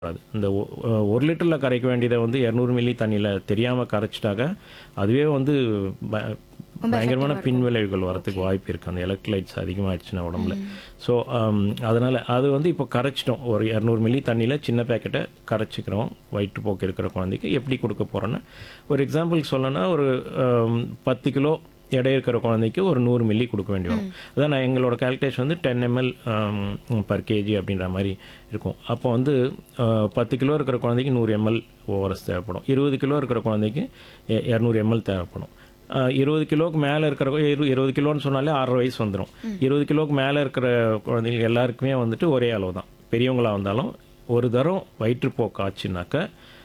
அது இந்த ஒ- அஹ் ஒரு லிட்டரில் கரைக்க வேண்டியதை வந்து இரநூறு மில்லி தண்ணியில் தெரியாமல் கரைச்சிட்டாக்க அதுவே வந்து ப- பயங்கரமான பின்விளைவுகள் வரதுக்கு வாய்ப்பு இருக்குது அந்த எலக்ட்ரோலைட்ஸ் அதிகமாகிடுச்சுன்னா உடம்புல ஸோ அதனால் அது வந்து இப்போ கரைச்சிட்டோம் ஒரு இரநூறு மில்லி தண்ணியில் சின்ன பேக்கெட்டை கரைச்சிக்கிறோம் வயிற்றுப்போக்கு இருக்கிற குழந்தைக்கு எப்படி கொடுக்க போகிறோன்னா ஒரு எக்ஸாம்பிள் சொல்லணும்னா ஒரு ஆம், பத்து கிலோ எடை இருக்கிற குழந்தைக்கு ஒரு நூறு மில்லி கொடுக்க வேண்டி வரும் அதான் நான் எங்களோட கால்குலேஷன் வந்து டென் எம்எல் பர் கேஜி அப்படின்ற மாதிரி இருக்கும் அப்போ வந்து அஹ், பத்து கிலோ இருக்கிற குழந்தைக்கு நூறு எம்எல் ஓஆர்எஸ் தேவைப்படும் இருபது கிலோ இருக்கிற குழந்தைக்கு எ- இரநூறு எம்எல் தேவைப்படும் அஹ், இருபது கிலோக்கு மேலே இருக்கிற இரு இருபது கிலோன்னு சொன்னாலே ஆறரை வயசு வந்துடும் இருபது கிலோக்கு மேலே இருக்கிற குழந்தைங்க எல்லாருக்குமே வந்துட்டு ஒரே அளவு தான் பெரியவங்களா வந்தாலும் ஒரு தரம் வயிற்றுப்போக்கு ஆச்சுனாக்க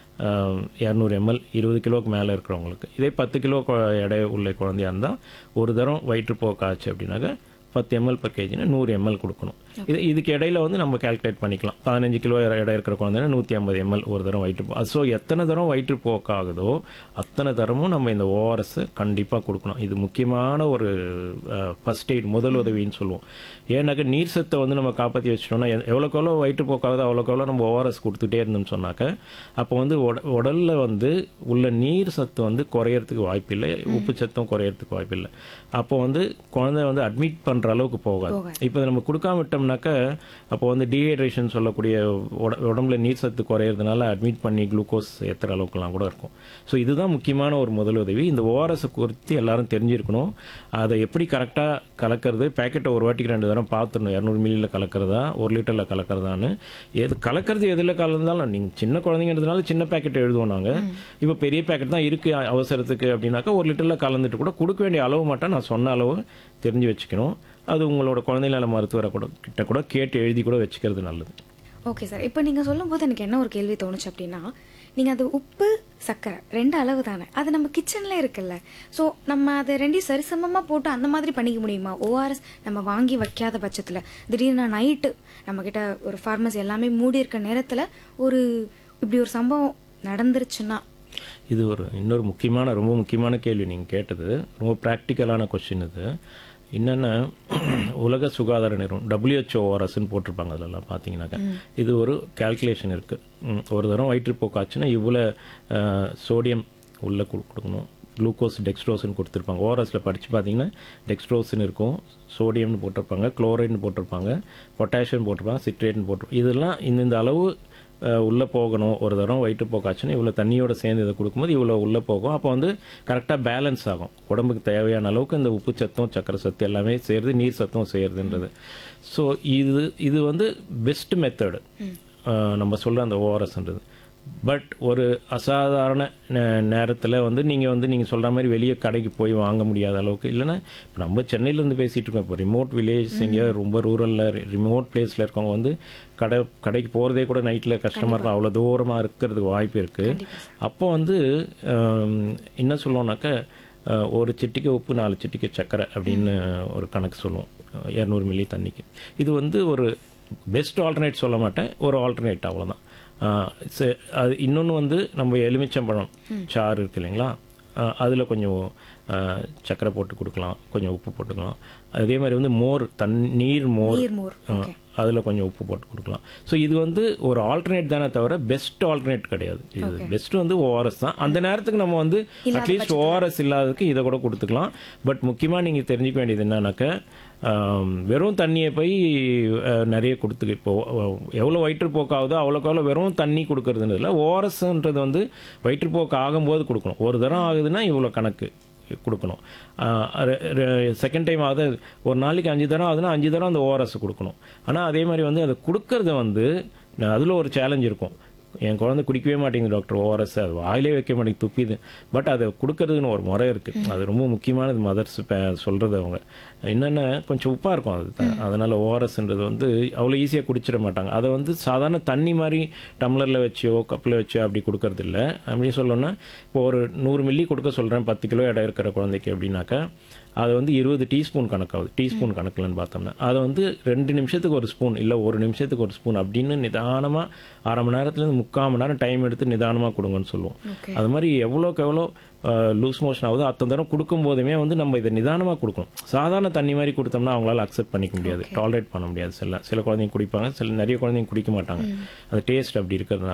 இரநூறு எம்எல் இருபது கிலோக்கு மேலே இருக்கிறவங்களுக்கு இதே பத்து கிலோ கொ- எடை உள்ள குழந்தையா இருந்தால் ஒரு தரம் வயிற்றுப்போக்கு ஆச்சு அப்படின்னாக்க பத்து எம்எல் பர் கேஜினா நூறு எம்எல் கொடுக்கணும் இது இதுக்கு இடையில வந்து நம்ம கால்குலேட் பண்ணிக்கலாம் பதினஞ்சு கிலோ எடை இருக்கிற குழந்தைனா நூற்றி ஐம்பது எம்எல் ஒரு தரம் வயிற்று ஸோ எத்தனை தரம் வயிற்றுப்போக்கு ஆகுதோ அத்தனை தரமும் நம்ம இந்த ஓஆர்எஸ் கண்டிப்பாக கொடுக்கணும் இது முக்கியமான ஒரு ஃபர்ஸ்ட் எய்ட் முதல் உதவின்னு சொல்லுவோம் ஏன்னாக்க நீர் சத்தை வந்து நம்ம காப்பாற்றி வச்சிட்டோம்னா எ- எவ்வளோக்கு எவ்வளோ வயிற்றுப்போக்காகுதோ அவ்வளோக்கு எவ்வளோ நம்ம ஓஆர்எஸ் கொடுத்துட்டே இருந்தோம்னு சொன்னாக்க அப்போ வந்து உட உடலில் வந்து உள்ள நீர் சத்து வந்து குறையறதுக்கு வாய்ப்பில்லை உப்பு சத்தும் குறையறதுக்கு வாய்ப்பில்லை அப்போ வந்து குழந்தை வந்து அட்மிட் பண்ணுற அளவுக்கு போகாது இப்போ நம்ம கொடுக்காம விட்டோம்னாக்க அப்போ வந்து டீஹைட்ரேஷன் சொல்லக்கூடிய உட- உடம்புல நீர் சத்து குறையிறதுனால அட்மிட் பண்ணி குளுக்கோஸ் ஏற்றுற அளவுக்குலாம் கூட இருக்கும் ஸோ இதுதான் முக்கியமான ஒரு முதல் உதவி இந்த ஓஆர்எஸ் குறித்து எல்லாரும் தெரிஞ்சிருக்கணும் அதை எப்படி கரெக்டாக கலக்கிறது பேக்கெட்டை ஒரு வாட்டிக்கு ரெண்டு தரம் பார்த்துடணும் இரநூறு மில்லியில் கலக்கிறதா ஒரு லிட்டரில் கலக்கிறதான்னு எது கலக்கிறது எதில் கலந்தாலும் நீங்கள் சின்ன குழந்தைங்கிறதுனால சின்ன பேக்கெட் எழுதுவோம் நாங்கள் இப்போ பெரிய பேக்கெட் தான் இருக்குது அவசரத்துக்கு அப்படின்னாக்கா ஒரு லிட்டரில் கலந்துட்டு கூட கொடுக்க வேண்டிய அளவு மட்டும் நான் சொன்ன அளவு தெரிஞ்சு வச்சுக்கணும் அது உங்களோட குழந்தை நல மருத்துவரை கூட கிட்ட கூட கேட்டு எழுதி கூட வச்சுக்கிறது நல்லது ஓகே சார் இப்போ நீங்கள் சொல்லும்போது எனக்கு என்ன ஒரு கேள்வி தோணுச்சு அப்படின்னா நீங்கள் அது உப்பு சர்க்கரை ரெண்டு அளவு தானே அது நம்ம கிச்சனில் இருக்குல்ல ஸோ நம்ம அதை ரெண்டையும் சரிசமமாக போட்டு அந்த மாதிரி பண்ணிக்க முடியுமா ஓஆர்எஸ் நம்ம வாங்கி வைக்காத பட்சத்தில் திடீர்னு நைட்டு நம்மக்கிட்ட ஒரு ஃபார்மசி எல்லாமே மூடி இருக்க நேரத்தில் ஒரு இப்படி ஒரு சம்பவம் நடந்துருச்சுன்னா இது ஒரு இன்னொரு முக்கியமான ரொம்ப முக்கியமான கேள்வி நீங்கள் கேட்டது ரொம்ப ப்ராக்டிக்கலான கொஸ்டின் இது என்னென்னா உலக சுகாதார நிறுவனம் டபிள்யூஹெச்ஓஆர்எஸ்ன்னு போட்டிருப்பாங்க அதிலலாம் பார்த்தீங்கன்னாக்கா இது ஒரு கால்குலேஷன் இருக்குது ஒரு தரம் வயிற்றுப்போக்கு ஆச்சுன்னா இவ்வளோ சோடியம் உள்ளே கொடு- கொடுக்கணும் குளுக்கோஸ் டெக்ஸ்ட்ரோஸ்னு கொடுத்துருப்பாங்க ஓஆர்எஸில் படித்து பார்த்தீங்கன்னா டெக்ஸ்ட்ரோஸ்னு இருக்கும் சோடியம்னு போட்டிருப்பாங்க குளோரைட்னு போட்டிருப்பாங்க பொட்டாசியம் போட்டிருப்பாங்க சிட்ரேட்னு போட்டிருப்பாங்க இதெல்லாம் இந்த அளவு அஹ், உள்ளே போகணும் ஒரு தரம் வயிற்றுப்போக்காச்சுன்னா இவ்வளோ தண்ணியோட சேர்ந்து இதை கொடுக்கும்போது இவ்வளோ உள்ளே போகும் அப்போ வந்து கரெக்டாக பேலன்ஸ் ஆகும் உடம்புக்கு தேவையான அளவுக்கு இந்த உப்பு சத்தும் சக்கரை சத்து எல்லாமே சேருது நீர் சத்தும் சேருதுன்றது ஸோ இது இது வந்து பெஸ்ட் மெத்தடு நம்ம சொல்கிற அந்த ஓஆர்எஸ்ன்றது பட் ஒரு அசாதாரண நேரத்தில் வந்து நீங்கள் வந்து நீங்கள் சொல்கிற மாதிரி வெளியே கடைக்கு போய் வாங்க முடியாத அளவுக்கு இல்லைன்னா இப்போ நம்ம சென்னையிலேருந்து பேசிகிட்டு இருக்கோம் இப்போ ரிமோட் வில்லேஜ் எங்கேயோ ரொம்ப ரூரலில் ரிமோட் பிளேஸில் இருக்கவங்க வந்து கடை கடைக்கு போகிறதே கூட நைட்டில் கஷ்டமாக இருக்கும் அவ்வளோ தூரமாக இருக்கிறதுக்கு வாய்ப்பு இருக்குது அப்போ வந்து ஆம், என்ன சொல்லுவோம்னாக்க அஹ், ஒரு சிட்டிக்கு உப்பு நாலு சிட்டிக்கு சர்க்கரை அப்படின்னு ஒரு கணக்கு சொல்லுவோம் இரநூறு மில்லி தண்ணிக்கு இது வந்து ஒரு பெஸ்ட் ஆல்டர்னேட் சொல்ல மாட்டேன் ஒரு ஆல்டர்னேட் அவ்வளோதான் ஆஹ் சே- அது இன்னொன்று வந்து நம்ம எலுமிச்சம்பழம் சாறு இருக்கு இல்லைங்களா அதில் கொஞ்சம் ஆஹ் சர்க்கரை போட்டு கொடுக்கலாம் கொஞ்சம் உப்பு போட்டுக்கலாம் அதே மாதிரி வந்து மோர் தன் நீர் மோர் நீர்மோர் ஓகே அதில் கொஞ்சம் உப்பு போட்டு கொடுக்கலாம் ஸோ இது வந்து ஒரு ஆல்டர்னேட் தானே தவிர பெஸ்ட் ஆல்டர்னேட் கிடையாது இது பெஸ்ட் வந்து ஓஆர்எஸ் தான் அந்த நேரத்துக்கு நம்ம வந்து அட்லீஸ்ட் ஓஆர்எஸ் இல்லாததுக்கு இதை கூட கொடுத்துக்கலாம் பட் முக்கியமாக நீங்கள் தெரிஞ்சுக்க வேண்டியது என்னன்னாக்க ஆம், வெறும் தண்ணியை போய் அஹ், நிறைய கொடுத்து இப்போ அஹ், எவ்வளோ வயிற்றுப்போக்கு ஆகுதோ அவ்வளோக்கு அவ்வளோ வெறும் தண்ணி கொடுக்கறதுன்னு இல்லை ஓஆர்எஸ்ன்றது வந்து வயிற்றுப்போக்கு ஆகும்போது கொடுக்கணும் ஒரு தரம் ஆகுதுன்னா இவ்வளோ கணக்கு கொடுக்கணும் செகண்ட் டைம் ஆகுது ஒரு நாளைக்கு அஞ்சு தரம் ஆகுதுன்னா அஞ்சு தரம் அந்த ஓஆர்எஸ் கொடுக்கணும் ஆனால் அதே மாதிரி வந்து அதை கொடுக்கறத வந்து அதில் ஒரு சேலஞ்ச் இருக்கும் என் குழந்தை குடிக்கவே மாட்டேங்குது டாக்டர் ஓஆர்எஸ் அது வாயிலே வைக்க மாட்டேங்குது துப்பிது பட் அதை கொடுக்கறதுன்னு ஒரு முறை இருக்குது அது ரொம்ப முக்கியமானது மதர்ஸ் சொல்கிறது அவங்க என்னென்ன கொஞ்சம் உப்பாக இருக்கும் அது த- அதனால ஓஆர்எஸ்ன்றது வந்து அவ்வளோ ஈஸியாக குடிச்சிட மாட்டாங்க அதை வந்து சாதாரண தண்ணி மாதிரி டம்ளரில் வச்சோ கப்பில் வச்சோ அப்படி கொடுக்கறது இல்ல அப்படின்னு சொல்லணும்னா இப்போ ஒரு நூறு மில்லி கொடுக்க சொல்கிறேன் பத்து கிலோ எடை இருக்கிற குழந்தைக்கு அப்படின்னாக்கா அது வந்து இருபது டீஸ்பூன் கணக்காகுது டீஸ்பூன் கணக்குலன்னு பார்த்தோம்னா அதை வந்து ரெண்டு நிமிஷத்துக்கு ஒரு ஸ்பூன் இல்லை ஒரு நிமிஷத்துக்கு ஒரு ஸ்பூன் அப்படின்னு நிதானமாக அரை மணி நேரத்துலேருந்து முக்கால் மணி நேரம் டைம் எடுத்து நிதானமாக கொடுங்கன்னு சொல்லுவோம் ஓகே அது மாதிரி எவ்வளோக்கு எவ்வளோ லூஸ் மோஷன் ஆகுதோ அத்தனை தரம் கொடுக்கும் போதுமே வந்து நம்ம இதை நிதானமாக கொடுக்கணும் சாதாரண தண்ணி மாதிரி கொடுத்தோம்னா அவங்களால அக்செப்ட் பண்ணிக்க முடியாது டாலரேட் பண்ண முடியாது சில சில குழந்தைங்க குடிப்பாங்க சில நிறைய குழந்தைங்க குடிக்க மாட்டாங்க அந்த டேஸ்ட் அப்படி இருக்கிறதுனால